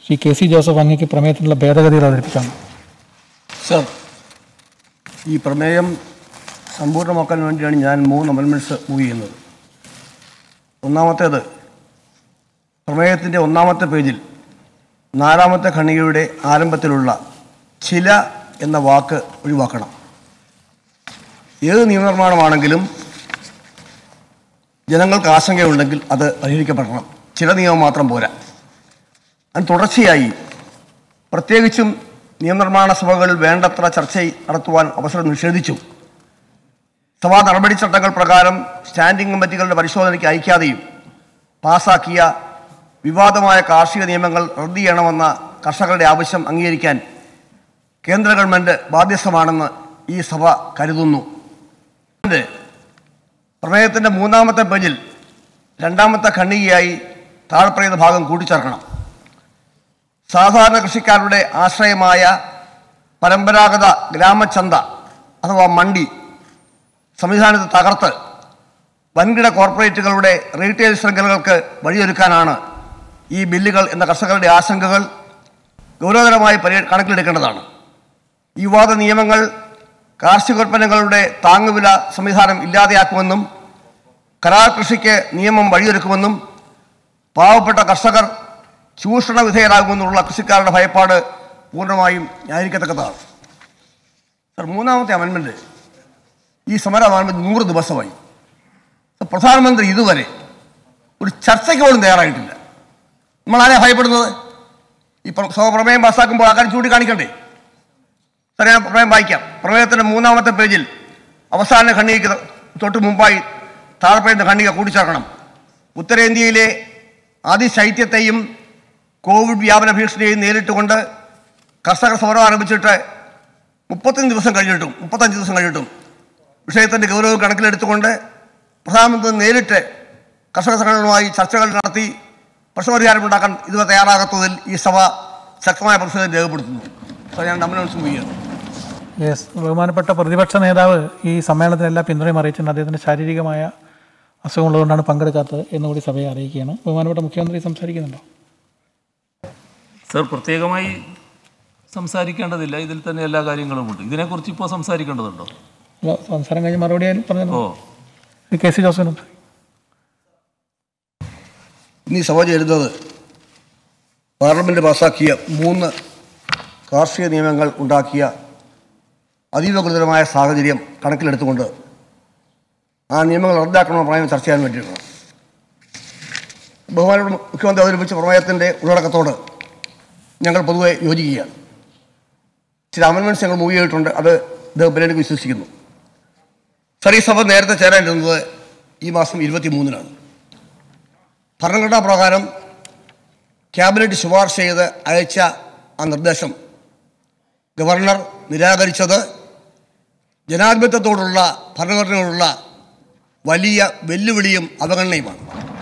Shri K C Joseph അങ്ങേക്ക് പ്രമേയത്തിനുള്ള ഭേദഗതികൾ അവതരിപ്പിച്ചാണ് sir ഈ പ്രമേയം സമ്പൂർണ്ണമാക്കാൻ വേണ്ടിയാണ് ഞാൻ മൂന്ന് അമെൻമെൻറ്റ്സ് മൂവ് ചെയ്യുന്നത് ഒന്നാമത്തേത് പ്രമേയത്തിൻ്റെ ഒന്നാമത്തെ പേജിൽ നാലാമത്തെ ഖണ്ഡികയുടെ ആരംഭത്തിലുള്ള ചില എന്ന വാക്ക് ഒഴിവാക്കണം ഏത് നിയമനിർമ്മാണമാണെങ്കിലും ജനങ്ങൾക്ക് ആശങ്കയുണ്ടെങ്കിൽ അത് പരിഹരിക്കപ്പെടണം ചില നിയമം മാത്രം പോരാ അതിന് തുടർച്ചയായി പ്രത്യേകിച്ചും നിയമനിർമ്മാണ സഭകളിൽ വേണ്ടത്ര ചർച്ച നടത്തുവാൻ അവസരം നിഷേധിച്ചു സഭാ നടപടിച്ചട്ടങ്ങൾ പ്രകാരം സ്റ്റാൻഡിംഗ് കമ്മിറ്റികളുടെ പരിശോധനയ്ക്ക് അയക്കാതെയും പാസാക്കിയ വിവാദമായ കാർഷിക നിയമങ്ങൾ റദ്ദ് ചെയ്യണമെന്ന കർഷകരുടെ ആവശ്യം അംഗീകരിക്കാൻ കേന്ദ്ര ഗവൺമെൻറ് ബാധ്യസ്ഥമാണെന്ന് ഈ സഭ കരുതുന്നു ഇത് പ്രമേയത്തിൻ്റെ മൂന്നാമത്തെ പേജിൽ രണ്ടാമത്തെ ഖണ്ഡികയായി താഴെപ്പറയുന്ന ഭാഗം കൂട്ടിച്ചേർക്കണം സാധാരണ കൃഷിക്കാരുടെ ആശ്രയമായ പരമ്പരാഗത ഗ്രാമചന്ത അഥവാ മണ്ടി സംവിധാനത്തെ തകർത്ത് വൻകിട കോർപ്പറേറ്റുകളുടെ റീറ്റെയിൽ ശൃംഖലകൾക്ക് വഴിയൊരുക്കാനാണ് ഈ ബില്ലുകൾ എന്ന കർഷകരുടെ ആശങ്കകൾ ഗൗരവതരമായി പരി കണക്കിലെടുക്കേണ്ടതാണ് ഈ വിവാദ നിയമങ്ങൾ കാർഷികോൽപ്പന്നങ്ങളുടെ താങ്ങുവില സംവിധാനം ഇല്ലാതെയാക്കുമെന്നും കരാർ കൃഷിക്ക് നിയമം വഴിയൊരുക്കുമെന്നും പാവപ്പെട്ട കർഷകർ ചൂഷണ വിധേയരാകുമെന്നുള്ള കൃഷിക്കാരുടെ ഭയപ്പാട് പൂർണ്ണമായും ന്യായീകരിക്കത്തക്കതാണ് സർ മൂന്നാമത്തെ അമെൻമെൻറ്റ് ഈ സമരം ആരംഭിച്ച് നൂറ് ദിവസമായി സർ, പ്രധാനമന്ത്രി ഇതുവരെ ഒരു ചർച്ചയ്ക്ക് പോലും തയ്യാറായിട്ടില്ല നമ്മൾ ആരെയാണ് ഭയപ്പെടുന്നത് ഈ പ്ര- സഭ പ്രമേയം പാസ്സാക്കുമ്പോൾ ആൾക്കാർ ചൂണ്ടിക്കാണിക്കണ്ടേ സാർ ഞാൻ പ്രമേയം വായിക്കാം പ്രമേയത്തിൻ്റെ മൂന്നാമത്തെ പേജിൽ അവസാന ഖണ്ഡികയ്ക്ക് തൊട്ട് മുമ്പായി താഴെപ്പറയുന്ന ഖണ്ഡിക കൂട്ടിച്ചേർക്കണം ഉത്തരേന്ത്യയിലെ അതിശൈത്യത്തെയും കോവിഡ് വ്യാപന ഭീഷണിയെയും നേരിട്ടുകൊണ്ട് കർഷക സമരം ആരംഭിച്ചിട്ട് മുപ്പത്തഞ്ച് ദിവസം കഴിഞ്ഞിട്ടും മുപ്പത്തഞ്ച് ദിവസം കഴിഞ്ഞിട്ടും വിഷയത്തിൻ്റെ ഗൗരവം കണക്കിലെടുത്തുകൊണ്ട് പ്രധാനമന്ത്രി നേരിട്ട് കർഷക സംഘടനകളുമായി ചർച്ചകൾ നടത്തി പ്രശ്നപരിഹാരമുണ്ടാക്കാൻ ഇതുവരെ തയ്യാറാകാത്തതിൽ ഈ സഭ ശക്തമായ പ്രതിഷേധം രേഖപ്പെടുത്തുന്നു സാർ ഞാൻ അമനൗൺസും ചെയ്യുന്നു യെസ് ബഹുമാനപ്പെട്ട പ്രതിപക്ഷ നേതാവ് ഈ സമ്മേളനത്തിന് എല്ലാ പിന്തുണയും അറിയിച്ചിട്ടുണ്ട് അദ്ദേഹത്തിന് ശാരീരികമായ അസുഖമുള്ളതുകൊണ്ടാണ് പങ്കെടുക്കാത്തത് എന്നുകൂടി സഭയെ അറിയിക്കുകയാണ് ബഹുമാനപ്പെട്ട മുഖ്യമന്ത്രി സംസാരിക്കുന്നുണ്ടോ സർ പ്രത്യേകമായി സംസാരിക്കേണ്ടതില്ല ഇതിൽ തന്നെ എല്ലാ കാര്യങ്ങളും ഉണ്ട് ഇതിനെക്കുറിച്ച് ഇപ്പോൾ സംസാരിക്കേണ്ടതുണ്ടോ അല്ല, സംസാരം കഴിഞ്ഞ് മറുപടി ആയാലും പറഞ്ഞു ഓ ശ്രീ കെ സി ജോസഫിനുണ്ട് ഇന്ന് ഈ സഭ ചേരുന്നത് പാർലമെൻറ്റ് പാസാക്കിയ മൂന്ന് കാർഷിക നിയമങ്ങൾ ഉണ്ടാക്കിയ അതീവ ഗുരുതരമായ സാഹചര്യം കണക്കിലെടുത്തുകൊണ്ട് ആ നിയമങ്ങൾ റദ്ദാക്കണമെന്ന പ്രമേയം ചർച്ച ചെയ്യാൻ വേണ്ടിയിട്ടാണ് ബഹുമാനപ്പെട്ട മുഖ്യമന്ത്രി അവതരിപ്പിച്ച പ്രമേയത്തിൻ്റെ ഉള്ളടക്കത്തോട് ഞങ്ങൾ പൊതുവെ യോജിക്കുകയാണ് ചില അമൻമെൻറ്റ്സ് ഞങ്ങൾ മൂവ് ചെയ്തിട്ടുണ്ട് അത് ഇത് പരിഗണിക്ക് വിശ്വസിക്കുന്നു സർ ഈ സഭ നേരത്തെ ചേരാനിരുന്നത് ഈ മാസം ഇരുപത്തി മൂന്നിനാണ് ഭരണഘടനാ പ്രകാരം ക്യാബിനറ്റ് ശുപാർശ ചെയ്ത് അയച്ച ആ നിർദ്ദേശം ഗവർണർ നിരാകരിച്ചത് ജനാധിപത്യത്തോടുള്ള ഭരണഘടനയോടുള്ള വലിയ വെല്ലുവിളിയും അവഗണനയുമാണ്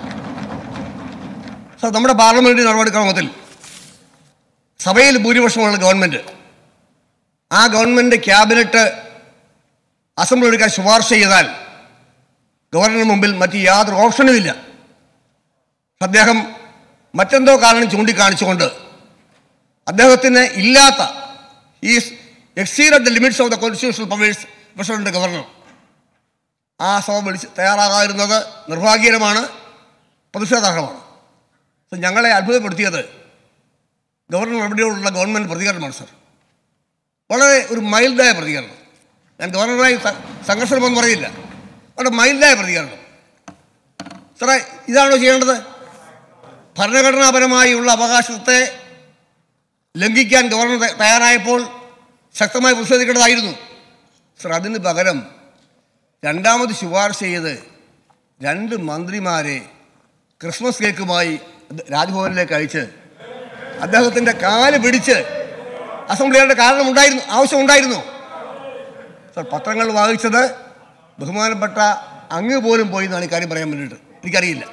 സർ നമ്മുടെ പാർലമെൻ്ററി നടപടിക്രമത്തിൽ സഭയിൽ ഭൂരിപക്ഷമുള്ള ഗവൺമെൻറ് ആ ഗവൺമെൻറ് ക്യാബിനറ്റ് അസംബ്ലി എടുക്കാൻ ശുപാർശ ചെയ്താൽ ഗവർണറിന് മുമ്പിൽ മറ്റ് യാതൊരു ഓപ്ഷനുമില്ല അദ്ദേഹം മറ്റെന്തോ കാരണം ചൂണ്ടിക്കാണിച്ചുകൊണ്ട് അദ്ദേഹത്തിന് ഇല്ലാത്ത ഈ exceed the limits of the constitutional powers president governor ആ സഭ വിളിച്ച് തയ്യാറാകാതിരുന്നത് നിർഭാഗ്യകരമാണ് പ്രതിഷേധാർഹമാണ് സോ ഞങ്ങളെ അത്ഭുതപ്പെടുത്തിയത് ഗവർണർ നടപടിയോടുള്ള ഗവൺമെൻറ് പ്രതികരണമാണ് സർ വളരെ ഒരു മൈൽഡായ പ്രതികരണം ഞാൻ ഗവർണറായി സ- സംഘർഷമൊന്നും പറയില്ല വളരെ മൈൽഡായ പ്രതികരണം സാറേ ഇതാണോ ചെയ്യേണ്ടത് ഭരണഘടനാപരമായുള്ള അവകാശത്തെ ലംഘിക്കാൻ ഗവർണർ ത- തയ്യാറായപ്പോൾ ശക്തമായി പ്രതിഷേധിക്കേണ്ടതായിരുന്നു സർ അതിന് പകരം രണ്ടാമത് ശുപാർശ ചെയ്ത് രണ്ട് മന്ത്രിമാരെ ക്രിസ്മസ് കേക്കുമായി രാജ്ഭവനിലേക്ക് അയച്ച് അദ്ദേഹത്തിൻ്റെ കാല് പിടിച്ച് അസംബ്ലിയുടെ കാരണം ഉണ്ടായിരുന്നു ആവശ്യമുണ്ടായിരുന്നു സർ പത്രങ്ങൾ വായിച്ചത് ബഹുമാനപ്പെട്ട അങ്ങ് പോലും പോയി എന്നാണ് ഈ കാര്യം പറയാൻ വേണ്ടിയിട്ട് എനിക്കറിയില്ല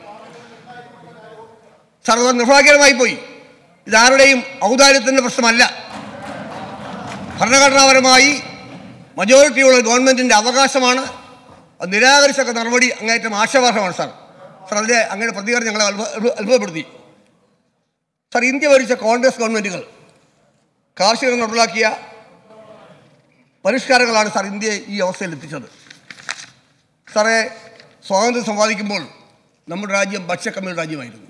സാർ അത് നിർഭാഗ്യകരമായി പോയി ഇതാരുടെയും ഔദാര്യത്തിൻ്റെ പ്രശ്നമല്ല ഭരണഘടനാപരമായി മജോറിറ്റിയുള്ള ഗവൺമെൻറ്റിൻ്റെ അവകാശമാണ് അത് നിരാകരിച്ചൊക്കെ നടപടി അങ്ങേറ്റം ആശാവഹമാണ് സാർ സാർ അതിലെ അങ്ങനെ പ്രതികരണം ഞങ്ങളെ അത്ഭുത- അത്ഭുതപ്പെടുത്തി സർ ഇന്ത്യ ഭരിച്ച കോൺഗ്രസ് ഗവൺമെൻറ്റുകൾ കാർഷിക രംഗം നടപ്പിലാക്കിയ പരിഷ്കാരങ്ങളാണ് സാർ ഇന്ത്യയെ ഈ അവസ്ഥയിൽ എത്തിച്ചത് സാറേ സ്വാതന്ത്ര്യം സമ്പാദിക്കുമ്പോൾ നമ്മുടെ രാജ്യം ഭക്ഷ്യക്കമ്മിയുടെ രാജ്യമായിരുന്നു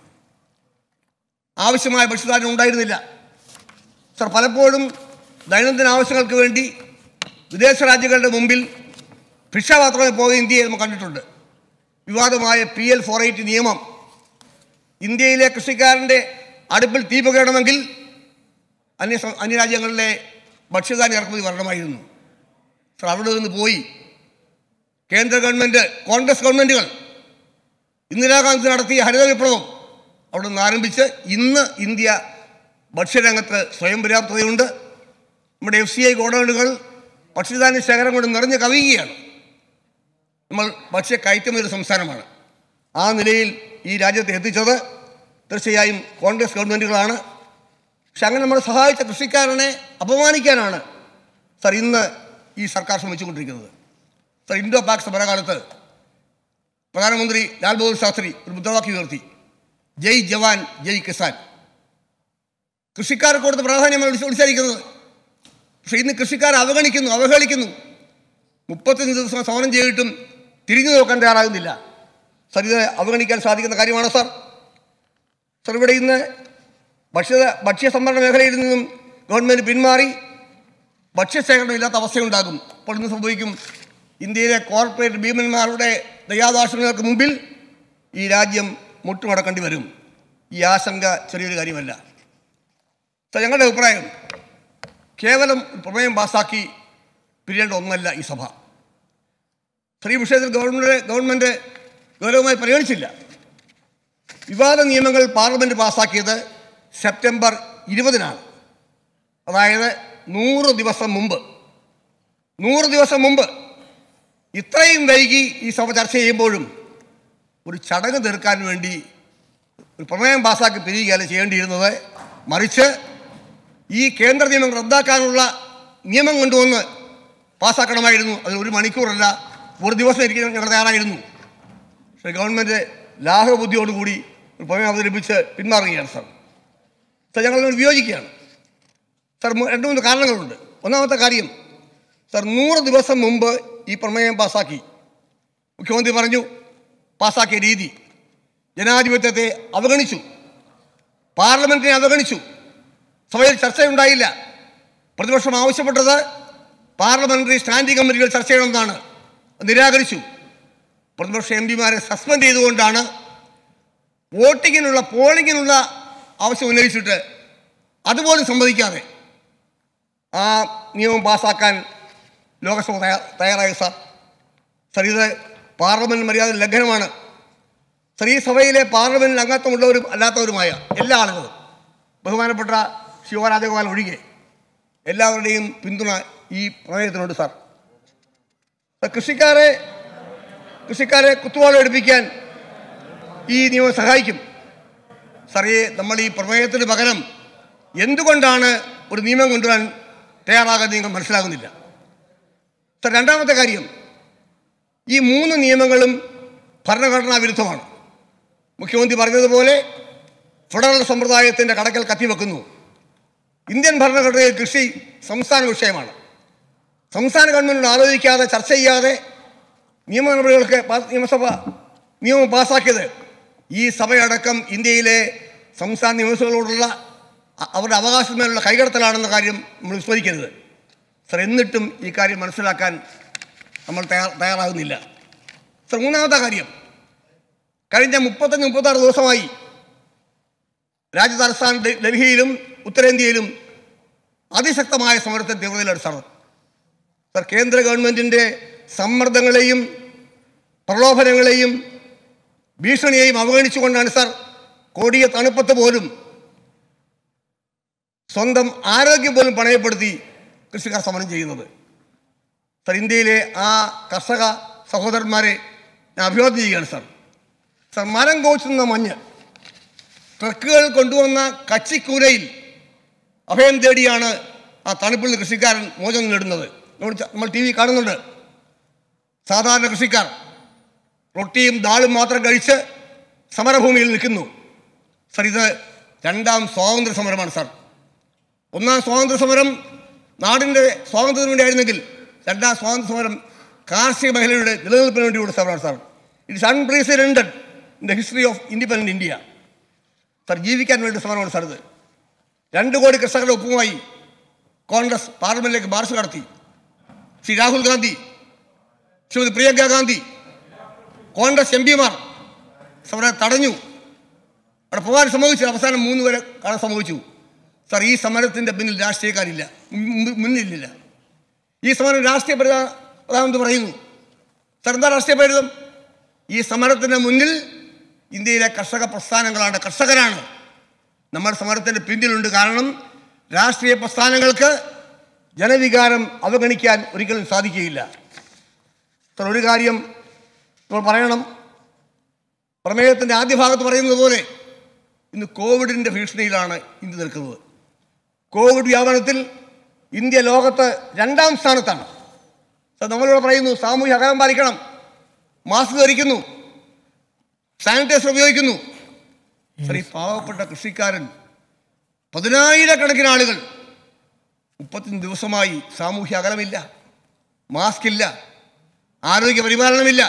ആവശ്യമായ ഭക്ഷ്യധാന്യം ഉണ്ടായിരുന്നില്ല സർ പലപ്പോഴും ദൈനംദിന ആവശ്യങ്ങൾക്ക് വേണ്ടി വിദേശ രാജ്യങ്ങളുടെ മുമ്പിൽ ഭിക്ഷാപാത്രമായി പോയ ഇന്ത്യയെ നമ്മൾ കണ്ടിട്ടുണ്ട് വിവാദമായ പി എൽ ഫോർ എയ്റ്റ് നിയമം ഇന്ത്യയിലെ കൃഷിക്കാരൻ്റെ അടുപ്പിൽ തീ പുകയണമെങ്കിൽ അന്യ സം- അന്യരാജ്യങ്ങളിലെ ഭക്ഷ്യധാന്യ ഇറക്കുമതി വരണമായിരുന്നു സർ അവിടെ നിന്ന് പോയി കേന്ദ്ര ഗവൺമെൻറ് കോൺഗ്രസ് ഗവൺമെൻറ്റുകൾ ഇന്ദിരാഗാന്ധി നടത്തിയ ഹരിത വിപ്ലവം അവിടെ നിന്ന് ആരംഭിച്ച് ഇന്ന് ഇന്ത്യ ഭക്ഷ്യരംഗത്ത് സ്വയം പര്യാപ്തതയുണ്ട് നമ്മുടെ എഫ് സി ഐ ഗോഡൗണുകൾ ഭക്ഷ്യധാന്യ ശേഖരം കൊണ്ട് നിറഞ്ഞു കവിയുകയാണ് നമ്മൾ ഭക്ഷ്യ കയറ്റുമതി ഒരു സംസ്ഥാനമാണ് ആ നിലയിൽ ഈ രാജ്യത്തെ എത്തിച്ചത് തീർച്ചയായും കോൺഗ്രസ് ഗവൺമെൻറ്റുകളാണ് പക്ഷെ അങ്ങനെ നമ്മളെ സഹായിച്ച കൃഷിക്കാരനെ അപമാനിക്കാനാണ് സർ ഇന്ന് ഈ സർക്കാർ ശ്രമിച്ചുകൊണ്ടിരിക്കുന്നത് സർ ഇൻഡോ പാക് സമരകാലത്ത് പ്രധാനമന്ത്രി ലാൽ ബഹദൂർ ശാസ്ത്രി ഒരു മുദ്രാവാക്യം ഉയർത്തി ജയ് ജവാൻ ജയ് കിസാൻ കൃഷിക്കാർക്ക് കൊടുത്ത പ്രാധാന്യമാണ് വിളിച്ച് വിളിച്ചായിരിക്കുന്നത് പക്ഷേ ഇന്ന് കൃഷിക്കാരെ അവഗണിക്കുന്നു അവഹേളിക്കുന്നു മുപ്പത്തഞ്ച് ദിവസം സമരം ചെയ്തിട്ടും തിരിഞ്ഞു നോക്കാൻ തയ്യാറാകുന്നില്ല സർ ഇത് അവഗണിക്കാൻ സാധിക്കുന്ന കാര്യമാണോ സാർ സർ ഇവിടെ ഇന്ന് ഭക്ഷ്യ ഭക്ഷ്യ സംഭരണ മേഖലയിൽ നിന്നും ഗവൺമെൻറ് പിന്മാറി ഭക്ഷ്യശേഖരണം ഇല്ലാത്ത അവസ്ഥയുണ്ടാകും അപ്പോൾ ഇന്ന് സംഭവിക്കും ഇന്ത്യയിലെ കോർപ്പറേറ്റ് ഭീമന്മാരുടെ ദയാദാശങ്ങൾക്ക് മുമ്പിൽ ഈ രാജ്യം മുട്ടുമടക്കേണ്ടി വരും ഈ ആശങ്ക ചെറിയൊരു കാര്യമല്ല സർ ഞങ്ങളുടെ അഭിപ്രായം കേവലം ഒരു പ്രമേയം പാസ്സാക്കി പിരിയേണ്ട ഒന്നല്ല ഈ സഭ സ്ത്രീ വിഷയത്തിൽ ഗവൺമെൻറ് ഗവൺമെൻറ് ഗൗരവമായി പരിഗണിച്ചില്ല വിവാദ നിയമങ്ങൾ പാർലമെൻറ്റ് പാസ്സാക്കിയത് സെപ്റ്റംബർ ഇരുപതിനാണ് അതായത് നൂറ് ദിവസം മുമ്പ് നൂറ് ദിവസം മുമ്പ് ഇത്രയും വൈകി ഈ സഭ ചർച്ച ചെയ്യുമ്പോഴും ഒരു ചടങ്ങ് തീർക്കാൻ വേണ്ടി ഒരു പ്രമേയം പാസ്സാക്കി പിരിയുകയല്ല ചെയ്യേണ്ടിയിരുന്നത് മറിച്ച് ഈ കേന്ദ്ര നിയമം റദ്ദാക്കാനുള്ള നിയമം കൊണ്ടുവന്ന് പാസ്സാക്കണമായിരുന്നു അതിന് ഒരു മണിക്കൂറല്ല ഒരു ദിവസം ഇരിക്കാൻ ഞങ്ങൾ തയ്യാറായിരുന്നു പക്ഷേ ഗവൺമെൻറ് ലാഘബുദ്ധിയോടുകൂടി ഒരു പ്രമേയം അവതരിപ്പിച്ച് പിന്മാറുകയാണ് സാർ സാർ ഞങ്ങൾ അതിനോട് വിയോജിക്കുകയാണ് സാർ മൂ- രണ്ട് മൂന്ന് കാരണങ്ങളുണ്ട് ഒന്നാമത്തെ കാര്യം സാർ നൂറ് ദിവസം മുമ്പ് ഈ പ്രമേയം പാസ്സാക്കി മുഖ്യമന്ത്രി പറഞ്ഞു പാസ്സാക്കിയ രീതി ജനാധിപത്യത്തെ അവഗണിച്ചു പാർലമെൻറ്റിനെ അവഗണിച്ചു സഭയിൽ ചർച്ചയുണ്ടായില്ല പ്രതിപക്ഷം ആവശ്യപ്പെട്ടത് പാർലമെന്ററി സ്റ്റാൻഡിംഗ് കമ്മിറ്റികൾ ചർച്ച ചെയ്യണമെന്നാണ് അത് നിരാകരിച്ചു പ്രതിപക്ഷ എം പിമാരെ സസ്പെൻഡ് ചെയ്തുകൊണ്ടാണ് വോട്ടിങ്ങിനുള്ള പോളിങ്ങിനുള്ള ആവശ്യം ഉന്നയിച്ചിട്ട് അതുപോലും സമ്മതിക്കാതെ ആ നിയമം പാസ്സാക്കാൻ ലോകസഭ തയ്യാ- തയ്യാറായി സാർ സാർ ഇത് പാർലമെന്റ് മര്യാദ ലംഘനമാണ് സ്ത്രീ സഭയിലെ പാർലമെന്റിൽ അംഗത്വമുള്ളവരും അല്ലാത്തവരുമായ എല്ലാ ആളുകളും ബഹുമാനപ്പെട്ട ശിവരാജഗോപാൽ ഒഴികെ എല്ലാവരുടെയും പിന്തുണ ഈ പ്രമേയത്തിനുണ്ട് സാർ സാർ, കൃഷിക്കാരെ കൃഷിക്കാരെ കുത്തുവാളം എടുപ്പിക്കാൻ ഈ നിയമം സഹായിക്കും സാറേ നമ്മൾ ഈ പ്രമേയത്തിന് പകരം എന്തുകൊണ്ടാണ് ഒരു നിയമം കൊണ്ടുവരാൻ തയ്യാറാകാൻ നിങ്ങൾ മനസ്സിലാകുന്നില്ല സാർ രണ്ടാമത്തെ കാര്യം ഈ മൂന്ന് നിയമങ്ങളും ഭരണഘടനാ വിരുദ്ധമാണ് മുഖ്യമന്ത്രി പറഞ്ഞതുപോലെ ഫെഡറൽ സമ്പ്രദായത്തിൻ്റെ കടക്കൽ കത്തിവെക്കുന്നു ഇന്ത്യൻ ഭരണഘടനയിൽ കൃഷി സംസ്ഥാന വിഷയമാണ് സംസ്ഥാന ഗവൺമെൻറ്റിനോട് ആലോചിക്കാതെ ചർച്ച ചെയ്യാതെ നിയമ നടപടികൾക്ക് പാ- നിയമസഭ നിയമം പാസ്സാക്കിയത് ഈ സഭയടക്കം ഇന്ത്യയിലെ സംസ്ഥാന നിയമസഭകളോടുള്ള അ- അവരുടെ അവകാശത്തിന്മേലുള്ള കൈകടത്തലാണെന്ന കാര്യം നമ്മൾ വിസ്മരിക്കരുത് സർ എന്നിട്ടും ഈ കാര്യം മനസ്സിലാക്കാൻ നമ്മൾ തയ്യാർ തയ്യാറാകുന്നില്ല സർ മൂന്നാമത്തെ കാര്യം കഴിഞ്ഞ മുപ്പത്തഞ്ച് മുപ്പത്താറ് ദിവസമായി രാജ്യതലസ്ഥാന ഡ- ഡൽഹിയിലും ഉത്തരേന്ത്യയിലും അതിശക്തമായ സമരത്തെ തീവ്രതയിലാണ് സാർ സർ കേന്ദ്ര ഗവൺമെൻറ്റിൻ്റെ സമ്മർദ്ദങ്ങളെയും പ്രലോഭനങ്ങളെയും ഭീഷണിയെയും അവഗണിച്ചുകൊണ്ടാണ് സാർ കൊടിയ തണുപ്പത്ത് പോലും സ്വന്തം ആരോഗ്യം പോലും പണയപ്പെടുത്തി കൃഷിക്കാർ സമരം ചെയ്യുന്നത് സർ ഇന്ത്യയിലെ ആ കർഷക സഹോദരന്മാരെ ഞാൻ അഭിവാദ്യം ചെയ്യുകയാണ് സാർ സർ മരം കോച്ചുന്ന മഞ്ഞ് ട്രക്കുകൾ കൊണ്ടുവന്ന കച്ചിക്കൂരയിൽ അഭയം തേടിയാണ് ആ തണുപ്പിൽ നിന്ന് കൃഷിക്കാരൻ മോചനം നേടുന്നത് നമ്മൾ ച- നമ്മൾ ടി വി കാണുന്നുണ്ട് സാധാരണ കൃഷിക്കാർ റൊട്ടിയും ദാളും മാത്രം കഴിച്ച് സമരഭൂമിയിൽ നിൽക്കുന്നു സർ ഇത് രണ്ടാം സ്വാതന്ത്ര്യ സമരമാണ് സാർ ഒന്നാം സ്വാതന്ത്ര്യ സമരം നാടിൻ്റെ സ്വാതന്ത്ര്യത്തിന് വേണ്ടിയായിരുന്നെങ്കിൽ രണ്ടാം സ്വാതന്ത്ര്യ സമരം കാർഷിക മേഖലയുടെ നിലനിൽപ്പിന് വേണ്ടിയുള്ള സമരമാണ് sir it's unprecedented in the history of independent India sir ജീവിക്കാൻ വേണ്ടി സമരമാണ് സാർ ഇത് രണ്ട് കോടി കർഷകരുടെ ഒപ്പുമായി കോൺഗ്രസ് പാർലമെന്റിലേക്ക് മാർച്ച് നടത്തി ശ്രീ രാഹുൽ ഗാന്ധി ശ്രീമതി പ്രിയങ്ക ഗാന്ധി കോൺഗ്രസ് എം പിമാർ സമരം തടഞ്ഞു അവിടെ പോകാൻ സമ്മതിച്ചു അവസാനം മൂന്ന് പേരെ കാണാൻ സമ്മതിച്ചു സാർ ഈ സമരത്തിൻ്റെ പിന്നിൽ രാഷ്ട്രീയക്കാരില്ല മുമ്പ് മുന്നിലില്ല ഈ സമരം രാഷ്ട്രീയ പ്രധാ- പ്രധാനമന്ത്രി പറയുന്നു സാർ എന്താ രാഷ്ട്രീയ പ്രേരിതം ഈ സമരത്തിന് മുന്നിൽ ഇന്ത്യയിലെ കർഷക പ്രസ്ഥാനങ്ങളാണ് കർഷകരാണ് നമ്മുടെ സമരത്തിൻ്റെ പിന്നിലുണ്ട് കാരണം രാഷ്ട്രീയ പ്രസ്ഥാനങ്ങൾക്ക് ജനവികാരം അവഗണിക്കാൻ ഒരിക്കലും സാധിക്കുകയില്ല സാർ ഒരു കാര്യം നമ്മൾ പറയണം പ്രമേയത്തിൻ്റെ ആദ്യ ഭാഗത്ത് പറയുന്നത് പോലെ ഇന്ന് കോവിഡിൻ്റെ ഭീഷണിയിലാണ് ഇന്ത്യ നിൽക്കുന്നത് കോവിഡ് വ്യാപനത്തിൽ ഇന്ത്യ ലോകത്ത് രണ്ടാം സ്ഥാനത്താണ് സാർ നമ്മളിവിടെ പറയുന്നു സാമൂഹ്യ അകലം പാലിക്കണം മാസ്ക് ധരിക്കുന്നു സാനിറ്റൈസർ ഉപയോഗിക്കുന്നു സാർ ഈ പാവപ്പെട്ട കൃഷിക്കാരൻ പതിനായിരക്കണക്കിന് ആളുകൾ മുപ്പത്തിയൊന്ന് ദിവസമായി സാമൂഹ്യ അകലമില്ല മാസ്ക് ഇല്ല ആരോഗ്യ പരിപാലനമില്ല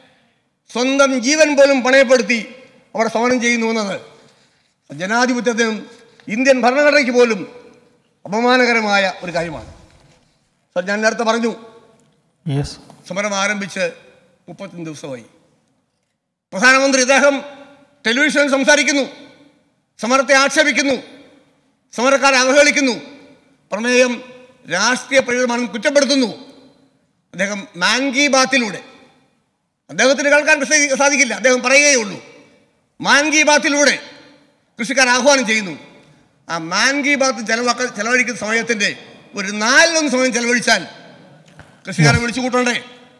സ്വന്തം ജീവൻ പോലും പണയപ്പെടുത്തി അവർ സമരം ചെയ്യുന്നു എന്നത് ജനാധിപത്യത്തിനും ഇന്ത്യൻ ഭരണഘടനയ്ക്ക് പോലും അപമാനകരമായ ഒരു കാര്യമാണ് സാർ ഞാൻ നേരത്തെ പറഞ്ഞു യെസ് സമരം ആരംഭിച്ച് മുപ്പത്തൊന്ന് ദിവസമായി പ്രധാനമന്ത്രി ഇദ്ദേഹം ടെലിവിഷനിൽ സംസാരിക്കുന്നു സമരത്തെ ആക്ഷേപിക്കുന്നു സമരക്കാരെ അവഹേളിക്കുന്നു പ്രമേയം രാഷ്ട്രീയ പ്രേരിതമാണെന്ന് കുറ്റപ്പെടുത്തുന്നു അദ്ദേഹം മാൻ കി ബാത്തിലൂടെ അദ്ദേഹത്തിന് കേൾക്കാൻ സാ- സാധിക്കില്ല അദ്ദേഹം പറയുകയേ ഉള്ളൂ മാൻ കി ബാത്തിലൂടെ കൃഷിക്കാർ ആഹ്വാനം ചെയ്യുന്നു ആ മാൻ കി ബാത്ത് ചെലവാക്ക ചെലവഴിക്കുന്ന സമയത്തിൻ്റെ ഒരു നാലിലൊന്ന് സമയം ചെലവഴിച്ചാൽ കൃഷിക്കാരെ വിളിച്ചു കൂട്ടണ്ടേ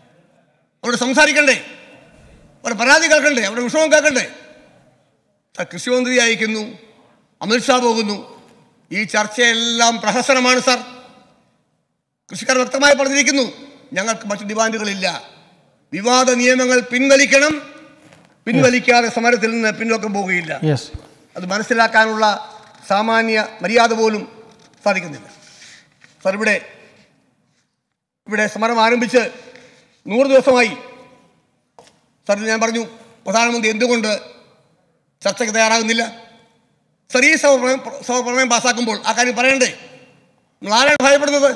അവിടെ സംസാരിക്കണ്ടേ അവിടെ പരാതി കേൾക്കണ്ടേ അവിടെ വിഷമം കേൾക്കണ്ടേ ആ കൃഷിമന്ത്രി അയക്കുന്നു അമിത്ഷാ പോകുന്നു ഈ ചർച്ചയെല്ലാം പ്രഹസനമാണ് സാർ കൃഷിക്കാർ വ്യക്തമായി പറഞ്ഞിരിക്കുന്നു ഞങ്ങൾക്ക് മറ്റു ഡിമാൻഡുകളില്ല വിവാദ നിയമങ്ങൾ പിൻവലിക്കണം പിൻവലിക്കാതെ സമരത്തിൽ നിന്ന് പിന്നോക്കം പോവുകയില്ല യെസ് അത് മനസ്സിലാക്കാനുള്ള സാമാന്യ മര്യാദ പോലും സാധിക്കുന്നില്ല സാർ ഇവിടെ ഇവിടെ സമരം ആരംഭിച്ച് നൂറ് ദിവസമായി സാർ ഞാൻ പറഞ്ഞു പ്രധാനമന്ത്രി എന്തുകൊണ്ട് ചർച്ചയ്ക്ക് തയ്യാറാകുന്നില്ല സാർ ഈ സഭ പ്രമേയം- സഭ പ്രമേയം പാസ്സാക്കുമ്പോൾ ആ കാര്യം പറയണ്ടേ നിങ്ങൾ ആരാണ് ഭയപ്പെടുന്നത്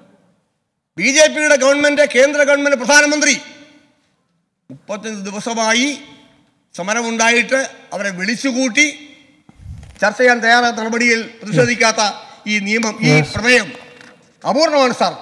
ബി ജെ പിയുടെ ഗവൺമെൻറ് കേന്ദ്ര ഗവൺമെൻറ് പ്രധാനമന്ത്രി മുപ്പത്തഞ്ച് ദിവസമായി സമരമുണ്ടായിട്ട് അവരെ വിളിച്ചുകൂട്ടി ചർച്ച ചെയ്യാൻ തയ്യാറാത്ത നടപടിയിൽ പ്രതിഷേധിക്കാത്ത ഈ നിയമം ഈ Yes. പ്രമേയം അപൂർണമാണ് സാർ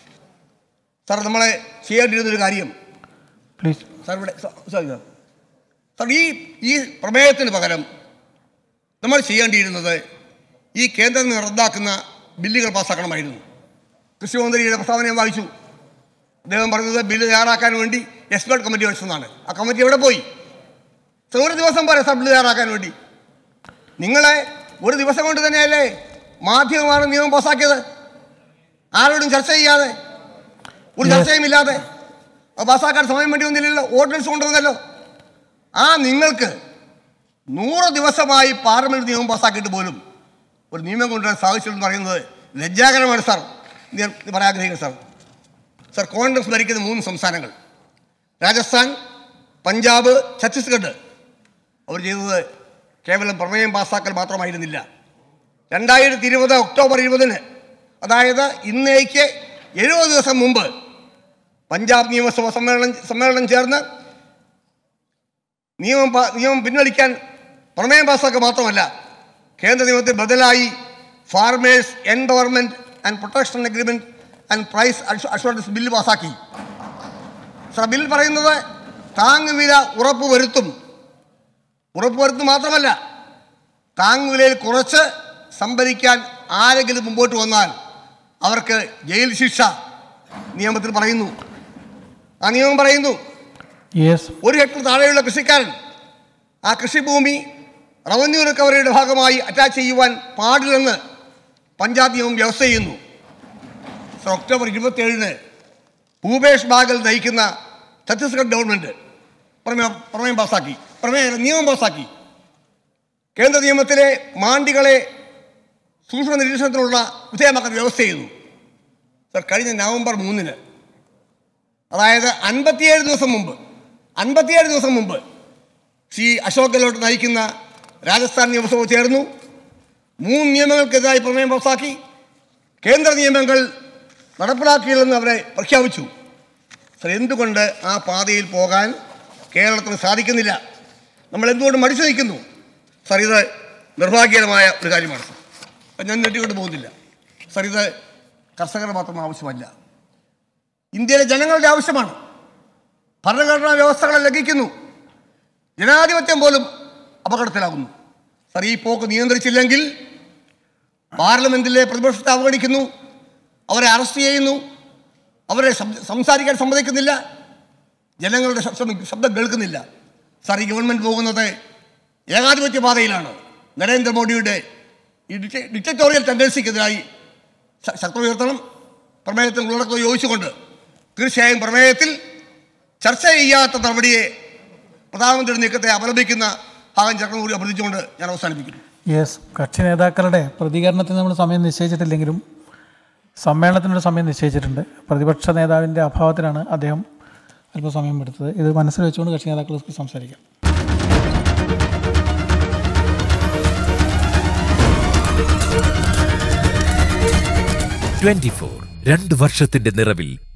സാർ നമ്മളെ ചെയ്യേണ്ടിയിരുന്നൊരു കാര്യം പ്ലീസ് സാർ ഇവിടെ സ- സാർ ഇത്. സാർ ഈ ഈ പ്രമേയത്തിന് പകരം നമ്മൾ ചെയ്യേണ്ടിയിരുന്നത് ഈ കേന്ദ്രം നിന്ന് റദ്ദാക്കുന്ന ബില്ലുകൾ പാസ്സാക്കണമായിരുന്നു കൃഷിമന്ത്രിയുടെ പ്രസ്താവന ഞാൻ വായിച്ചു അദ്ദേഹം പറഞ്ഞത് ബില്ല് തയ്യാറാക്കാൻ വേണ്ടി എക്സ്പേർട്ട് കമ്മിറ്റി വെച്ചതാണ് ആ കമ്മിറ്റി എവിടെ പോയി സാർ ഒരു ദിവസം പോരെ സാർ ബില്ല് തയ്യാറാക്കാൻ വേണ്ടി നിങ്ങളെ ഒരു ദിവസം കൊണ്ട് തന്നെയല്ലേ മാധ്യമമാണ് നിയമം പാസ്സാക്കിയത് ആരോടും ചർച്ച ചെയ്യാതെ ഒരു Yes. ചർച്ചയും ഇല്ലാതെ അത് പാസ്സാക്കാൻ സമയം വേണ്ടി വന്നില്ലല്ലോ ഓർഡിനൻസ് കൊണ്ടുവന്നല്ലോ ആ നിങ്ങൾക്ക് നൂറ് ദിവസമായി പാർലമെന്റ് നിയമം പാസ്സാക്കിയിട്ട് പോലും ഒരു നിയമം കൊണ്ടുവരാൻ സാധിച്ചില്ലെന്ന് പറയുന്നത് ലജ്ജാകരമാണ് സാർ ഞാൻ പറയാൻ ആഗ്രഹിക്കുന്നത് സാർ സാർ കോൺഗ്രസ് ഭരിക്കുന്ന മൂന്ന് സംസ്ഥാനങ്ങൾ രാജസ്ഥാൻ പഞ്ചാബ് ഛത്തീസ്ഗഡ് അവർ ചെയ്തത് കേവലം പ്രമേയം പാസ്സാക്കൽ മാത്രമായിരുന്നില്ല രണ്ടായിരത്തി ഇരുപത് ഒക്ടോബർ ഇരുപതിന് അതായത് ഇന്നേക്ക് എഴുപത് ദിവസം മുമ്പ് പഞ്ചാബ് നിയമസഭ സമ്മേളനം സമ്മേളനം ചേർന്ന് നിയമം പാ- നിയമം പിൻവലിക്കാൻ പ്രമേയം പാസ്സാക്കുക മാത്രമല്ല കേന്ദ്ര നിയമത്തിൽ ബദലായി farmers environment and protection agreement and price assurance bill പാസ്സാക്കി സർ ബിൽ പറയുന്നത് താങ്ങുവില ഉറപ്പ് വരുത്തും ഉറപ്പ് വരുത്തും മാത്രമല്ല താങ്ങുവിലയിൽ കുറച്ച് സംഭരിക്കാൻ ആരെങ്കിലും മുമ്പോട്ട് വന്നാൽ അവർക്ക് ജയിൽ ശിക്ഷ നിയമത്തിൽ പറയുന്നു ആ നിയമം പറയുന്നു യെസ് ഒരു ഹെക്ടർ താഴെയുള്ള കൃഷിക്കാരൻ ആ കൃഷിഭൂമി റവന്യൂ റിക്കവറിയുടെ ഭാഗമായി അറ്റാച്ച് ചെയ്യുവാൻ പാടില്ലെന്ന് പഞ്ചായത്ത് നിയമം വ്യവസ്ഥ ചെയ്യുന്നു സർ ഒക്ടോബർ ഇരുപത്തിയേഴിന് ഭൂപേഷ് ബാഗൽ നയിക്കുന്ന ഛത്തീസ്ഗഡ് ഗവൺമെൻറ് പ്രമേയം പ്രമേയം പാസ്സാക്കി പ്രമേയം നിയമം പാസ്സാക്കി കേന്ദ്ര നിയമത്തിലെ മാണ്ടികളെ സൂക്ഷ്മ നിരീക്ഷണത്തിനുള്ള വിധേയമാക്കാൻ വ്യവസ്ഥ ചെയ്തു സർ കഴിഞ്ഞ നവംബർ മൂന്നിന് അതായത് അൻപത്തിയേഴ് ദിവസം മുമ്പ് അൻപത്തിയേഴ് ദിവസം മുമ്പ് ശ്രീ അശോക് ഗെഹ്ലോട്ട് നയിക്കുന്ന രാജസ്ഥാൻ നിയമസഭ ചേർന്നു മൂന്ന് നിയമങ്ങൾക്കെതിരായി പ്രമേയം പാസാക്കി കേന്ദ്ര നിയമങ്ങൾ നടപ്പിലാക്കിയില്ലെന്ന് അവരെ പ്രഖ്യാപിച്ചു സർ എന്തുകൊണ്ട് ആ പാതയിൽ പോകാൻ കേരളത്തിന് സാധിക്കുന്നില്ല നമ്മൾ എന്തുകൊണ്ട് മടിച്ചു നിൽക്കുന്നു സർ ഇത് നിർഭാഗ്യകരമായ ഒരു കാര്യമാണ് സർ അപ്പം ഞാൻ നീട്ടിക്കൊണ്ട് പോകുന്നില്ല സർ ഇത് കർഷകരുടെ മാത്രം ആവശ്യമല്ല ഇന്ത്യയിലെ ജനങ്ങളുടെ ആവശ്യമാണ് ഭരണഘടനാ വ്യവസ്ഥകളെ ലംഘിക്കുന്നു ജനാധിപത്യം പോലും അപകടത്തിലാകുന്നു സർ ഈ പോക്ക് നിയന്ത്രിച്ചില്ലെങ്കിൽ പാർലമെന്റിലെ പ്രതിപക്ഷത്തെ അവഗണിക്കുന്നു അവരെ അറസ്റ്റ് ചെയ്യുന്നു അവരെ സം- സംസാരിക്കാൻ സമ്മതിക്കുന്നില്ല ജനങ്ങളുടെ ശബ്ദം ശബ്ദം കേൾക്കുന്നില്ല സാർ ഈ ഗവൺമെൻറ് പോകുന്നത് ഏകാധിപത്യ പാതയിലാണ് നരേന്ദ്രമോദിയുടെ ഈ ഡിക്റ്റ- ഡിക്റ്ററ്റോറിയൽ ടെൻഡൻസിക്കെതിരായി ശ- ശബ്ദം ഉയർത്തണം പ്രമേയത്തിന് ഉള്ളടക്കം യോജിച്ചുകൊണ്ട് തീർച്ചയായും പ്രമേയത്തിൽ ചർച്ച ചെയ്യാത്ത നടപടിയെ പ്രധാനമന്ത്രിയുടെ നീക്കത്തെ അപലപിക്കുന്ന ഭാഗം ചേർന്ന് കൂടി അഭ്യർത്ഥിച്ചുകൊണ്ട് ഞാൻ അവസാനിപ്പിക്കുന്നു യെസ് കക്ഷി നേതാക്കളുടെ പ്രതികരണത്തിന് നമ്മൾ സമയം നിശ്ചയിച്ചിട്ടില്ലെങ്കിലും സമ്മേളനത്തിനൊരു സമയം നിശ്ചയിച്ചിട്ടുണ്ട് പ്രതിപക്ഷ നേതാവിൻ്റെ അഭാവത്തിലാണ് അദ്ദേഹം അല്പസമയം എടുത്തത് ഇത് മനസ്സിൽ വെച്ചുകൊണ്ട് കക്ഷി നേതാക്കൾക്ക് സംസാരിക്കാം ട്വന്റി ഫോർ രണ്ട് വർഷത്തിന്റെ നിറവിൽ